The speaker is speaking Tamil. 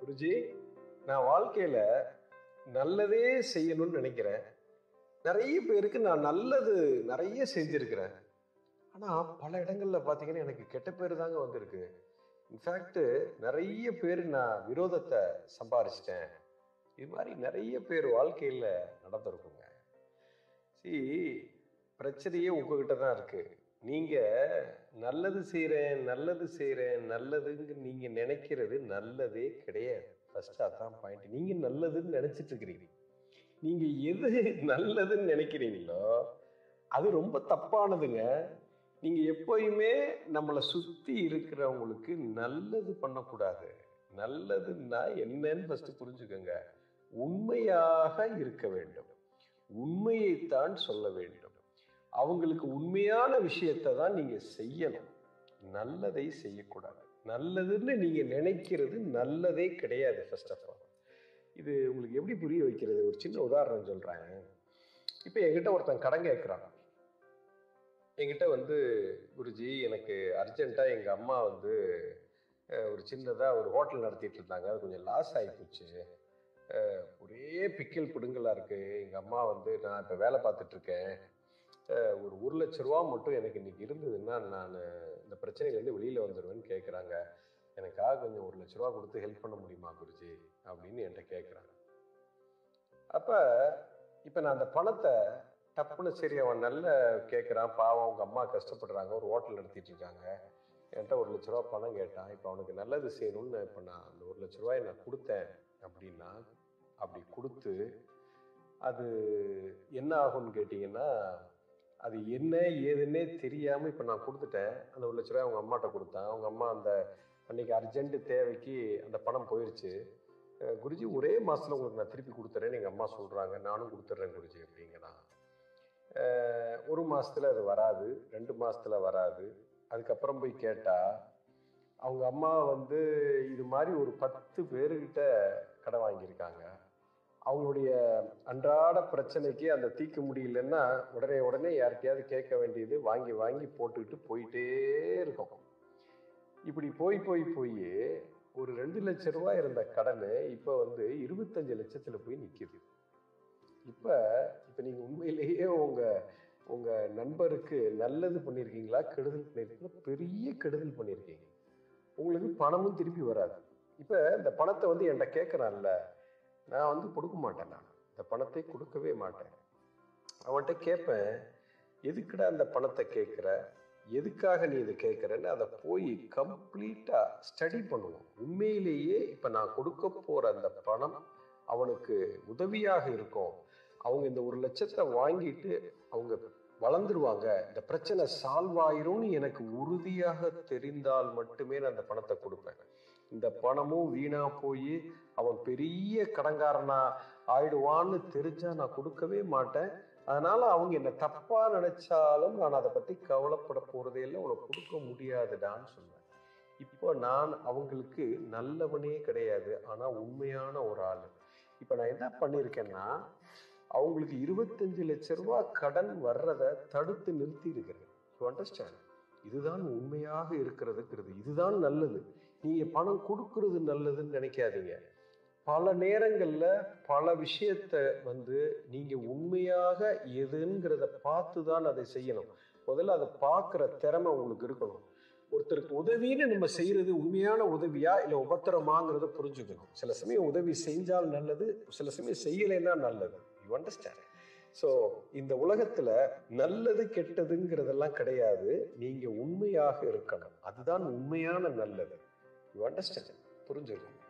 குருஜி நான் வாழ்க்கையில நல்லதே செய்யணும்னு நினைக்கிறேன் நிறைய பேருக்கு நான் நல்லது நிறைய செஞ்சிருக்கிறேன் ஆனா பல இடங்கள்ல பாத்தீங்கன்னா எனக்கு கெட்ட பேர் தாங்க வந்திருக்கு இன்ஃபேக்ட் நிறைய பேர் நான் விரோதத்தை சம்பாரிச்சிட்டேன் இது மாதிரி நிறைய பேர் வாழ்க்கையில நடந்திருக்குங்க சி பிரச்சனையே உங்ககிட்ட தான் இருக்கு நீங்க நல்லது செய்றேன் நல்லது செய்றேன் நல்லதுங்க நீங்க நினைக்கிறது நல்லதே கிடையாது ஃபர்ஸ்ட் அதான் பாயிண்ட் நீங்க நல்லதுன்னு நினைச்சிட்டு இருக்கிறீங்க நீங்க எது நல்லதுன்னு நினைக்கிறீங்களோ அது ரொம்ப தப்பானதுங்க நீங்க எப்பயுமே நம்மளை சுத்தி இருக்கிறவங்களுக்கு நல்லது பண்ணக்கூடாது நல்லதுன்னா என்னன்னு ஃபர்ஸ்ட் புரிஞ்சுக்கோங்க உண்மையாக இருக்க வேண்டும் உண்மையைத்தான் சொல்ல வேண்டும் அவங்களுக்கு உண்மையான விஷயத்தை தான் நீங்க செய்யணும் நல்லதை செய்யக்கூடாது நல்லதுன்னு நீங்க நினைக்கிறது நல்லதே கிடையாது ஃபர்ஸ்ட் ஆஃப் ஆல் இது உங்களுக்கு எப்படி புரிய வைக்கிறது ஒரு சின்ன உதாரணம் சொல்றேன் இப்போ என்கிட்ட ஒருத்தன் கடன் கேட்குறான் என்கிட்ட வந்து குருஜி எனக்கு அர்ஜென்ட்டாக எங்கள் அம்மா வந்து அஹ், ஒரு சின்னதாக ஒரு ஹோட்டல் நடத்திட்டு இருந்தாங்க அது கொஞ்சம் லாஸ் ஆகிப்போச்சு அஹ், ஒரே பிக்கல் பிடுங்கலாக இருக்குது எங்கள் அம்மா வந்து நான் இப்போ வேலை பார்த்துட்டு இருக்கேன் அஹ், ஒரு ஒரு லட்ச ரூபா மட்டும் எனக்கு இன்னைக்கு இருந்ததுன்னா நான் இந்த பிரச்சனையிலேருந்து வெளியில் வந்துடுவேன்னு கேட்குறாங்க எனக்காக கொஞ்சம் ஒரு லட்ச ரூபா கொடுத்து ஹெல்ப் பண்ண முடியுமா குருஜி அப்படின்னு என்கிட்ட கேட்குறாங்க அப்போ இப்போ நான் அந்த பணத்தை டப்புன்னு சரி அவன் நல்ல கேட்குறான் பாவம் அவங்க அம்மா கஷ்டப்படுறாங்க ஒரு ஹோட்டல் நடத்திட்டு இருக்காங்க என்கிட்ட ஒரு லட்ச ரூபா பணம் கேட்டான் இப்போ அவனுக்கு நல்லது செய்யணும்னு இப்போ நான் அந்த ஒரு லட்ச ரூபாயை நான் கொடுத்தேன் அப்படின்னா அப்படி கொடுத்து அது என்ன ஆகும்னு கேட்டிங்கன்னா அது என்ன ஏதுன்னே தெரியாமல் இப்போ நான் கொடுத்துட்டேன் அந்த ஒரு லட்ச ரூபாய் அவங்க அம்மாட்ட கொடுத்தேன் அவங்க அம்மா அந்த அன்னைக்கு அர்ஜென்ட் தேவைக்கு அந்த பணம் போயிடுச்சு அஹ் குருஜி ஒரே மாசத்துல உங்களுக்கு நான் திருப்பி கொடுத்துறேன்னு எங்கள் அம்மா சொல்கிறாங்க நானும் கொடுத்துட்றேன் குருஜி அப்படிங்கிறான் அஹ் ஒரு மாசத்துல அது வராது ரெண்டு மாசத்துல வராது அதுக்கப்புறம் போய் கேட்டா அவங்க அம்மா வந்து இது மாதிரி ஒரு பத்து பேருக்கிட்ட கடன் வாங்கியிருக்காங்க அவங்களுடைய அன்றாட பிரச்சனைக்கு அந்த தீர்க்க முடியலன்னா உடனே உடனே யார்கிட்டயாவது கேட்க வேண்டியது வாங்கி வாங்கி போட்டுக்கிட்டு போயிட்டே இருக்கும் இப்படி போய் போய் போய் ஒரு ரெண்டு லட்ச ரூபாய் இருந்த கடன் இப்போ வந்து இருபத்தஞ்சு லட்சத்துல போய் நிக்குது இப்ப இப்ப நீங்க உண்மையிலேயே உங்க உங்க நண்பருக்கு நல்லது பண்ணியிருக்கீங்களா கெடுதல் பண்ணியிருக்கீங்களா பெரிய கெடுதல் பண்ணியிருக்கீங்க உங்களுக்கு பணமும் திருப்பி வராது இப்ப இந்த பணத்தை வந்து என்கிட்ட கேட்கறான்ல நான் வந்து கொடுக்க மாட்டேன் நான் இந்த பணத்தை கொடுக்கவே மாட்டேன் அவன்கிட்ட கேட்பேன் எதுக்குடா அந்த பணத்தை கேட்குற எதுக்காக நீ இதை கேட்குறன்னு அதை போய் கம்ப்ளீட்டாக ஸ்டடி பண்ணுவோம் உண்மையிலேயே இப்போ நான் கொடுக்க போகிற அந்த பணம் அவனுக்கு உதவியாக இருக்கும் அவங்க இந்த ஒரு லட்சத்தை வாங்கிட்டு அவங்க வளர்ந்துருவாங்க இந்த பிரச்சனை சால்வ் ஆயிரும்னு எனக்கு உறுதியாக தெரிந்தால் மட்டுமே நான் அந்த பணத்தை கொடுப்பேன் இந்த பணமும் வீணா போய் அவன் பெரிய கடங்காரனா ஆயிடுவான்னு தெரிஞ்சா நான் கொடுக்கவே மாட்டேன் அதனால அவங்க என்ன தப்பா நினைச்சாலும் நான் அதை பத்தி கவலைப்பட போறதே இல்லை உனக்கு கொடுக்க முடியாதுடான்னு சொன்னேன் இப்போ நான் அவங்களுக்கு நல்லவனே கிடையாது ஆனா உண்மையான ஒரு ஆளு இப்போ நான் என்ன பண்ணியிருக்கேன்னா அவங்களுக்கு இருபத்தஞ்சு லட்ச ரூபாய் கடன் வர்றதை தடுத்து நிறுத்தி இருக்கிறேன் யூ அண்டர்ஸ்டாண்ட் இதுதான் உண்மையாக இருக்கிறதுங்கிறது இதுதான் நல்லது நீங்க பணம் கொடுக்கறது நல்லதுன்னு நினைக்காதீங்க பல நேரங்கள்ல பல விஷயத்த வந்து நீங்க உண்மையாக எதுங்கிறத பார்த்து தான் அதை செய்யணும் முதல்ல அதை பார்க்குற திறமை உங்களுக்கு இருக்கணும் ஒருத்தருக்கு உதவின்னு நம்ம செய்யறது உண்மையான உதவியா இல்ல உபத்திரமாங்கிறத புரிஞ்சுக்கணும் சில சமயம் உதவி செஞ்சால் நல்லது சில சமயம் செய்யலைன்னா நல்லது யூ அண்டர்ஸ்டாண்ட் ஸோ இந்த உலகத்துல நல்லது கெட்டதுங்கிறதெல்லாம் கிடையாது நீங்க உண்மையாக இருக்கணும் அதுதான் உண்மையான நல்லது யூ அண்டர்ஸ்டாண்ட் புரிஞ்சுக்கணும்